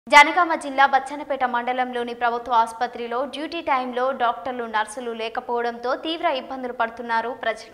జనగామ జిల్లా బచ్చన్నపేట మండలంలోని ప్రభుత్వ ఆసుపత్రిలో డ్యూటీ టైంలో డాక్టర్లు నర్సులు లేకపోవడంతో తీవ్ర ఇబ్బందులు పడుతున్నారు ప్రజలు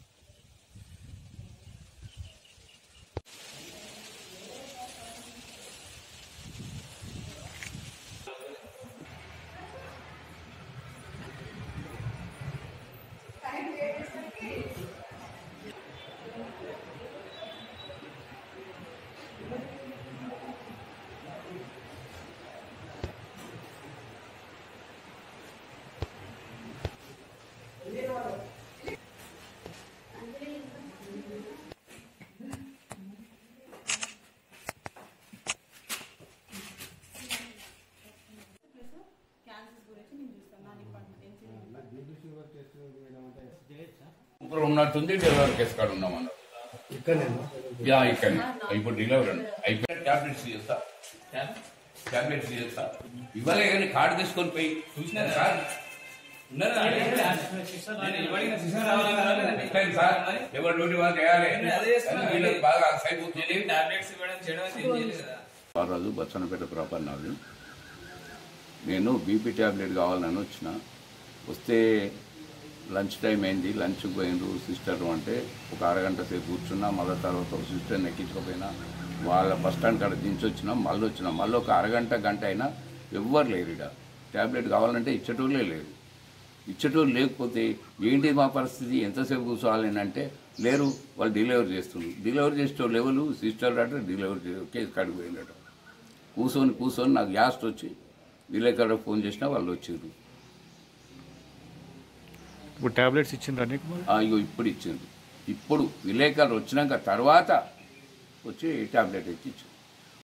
ముగ్గురు ఉన్నట్టుంది డెలివరీ కేసు కాడ ఉన్నాం అన్నారు యా ఇక్కడ ఇప్పుడు డెలివరీ అండి అయిపోయిన టాబ్లెట్స్ చేస్తా టాబ్లెట్స్ చేస్తా ఇవ్వలే కానీ కార్డు తీసుకొని పోయి చూసినా సార్ ఎట్లయింది సార్ ఎవరు డ్యూటీ వాళ్ళు చేయాలి వీళ్ళకి బాగా అయిపోతుంది టాబ్లెట్స్ ఇవ్వడం చేయడం అయితే ఏం చేయలేదు కదా రాజు బచ్చనపేట ప్రాపర్ నాది నేను బీపీ ట్యాబ్లెట్ కావాలని వచ్చిన వస్తే లంచ్ టైం అయింది లంచ్ పోయిండ్రు సిస్టర్ అంటే ఒక అరగంట సేపు కూర్చున్నా మళ్ళీ తర్వాత ఒక సిస్టర్ని ఎక్కించకపోయినా వాళ్ళ బస్ స్టాండ్ కాడ దించి వచ్చినా మళ్ళీ వచ్చినా మళ్ళీ ఒక అరగంట గంట అయినా ఎవ్వరు లేరు ఇక ట్యాబ్లెట్ కావాలంటే ఇచ్చేటోళ్ళే లేరు ఇచ్చేటోళ్ళు లేకపోతే ఏంటి మా పరిస్థితి ఎంతసేపు కూర్చోవాలి అంటే లేరు వాళ్ళు డెలివరీ చేస్తున్నారు డెలివరీ చేసేటోళ్ళు ఎవరు సిస్టర్ అంటే డెలివరీ చే- కేసు కాడికి పోయినట్టు కూర్చొని కూర్చొని నాకు గ్యాస్ట్ వచ్చి విలేకరు ఫోన్ చేసినా వాళ్ళు వచ్చారు ఇప్పుడు టాబ్లెట్స్ ఇచ్చిండ్రా నీకు మరి? ఇగో ఇప్పుడు ఇచ్చింది ఇప్పుడు విలేకరు వచ్చినాక తర్వాత వచ్చి టాబ్లెట్ ఇచ్చి ఇచ్చింది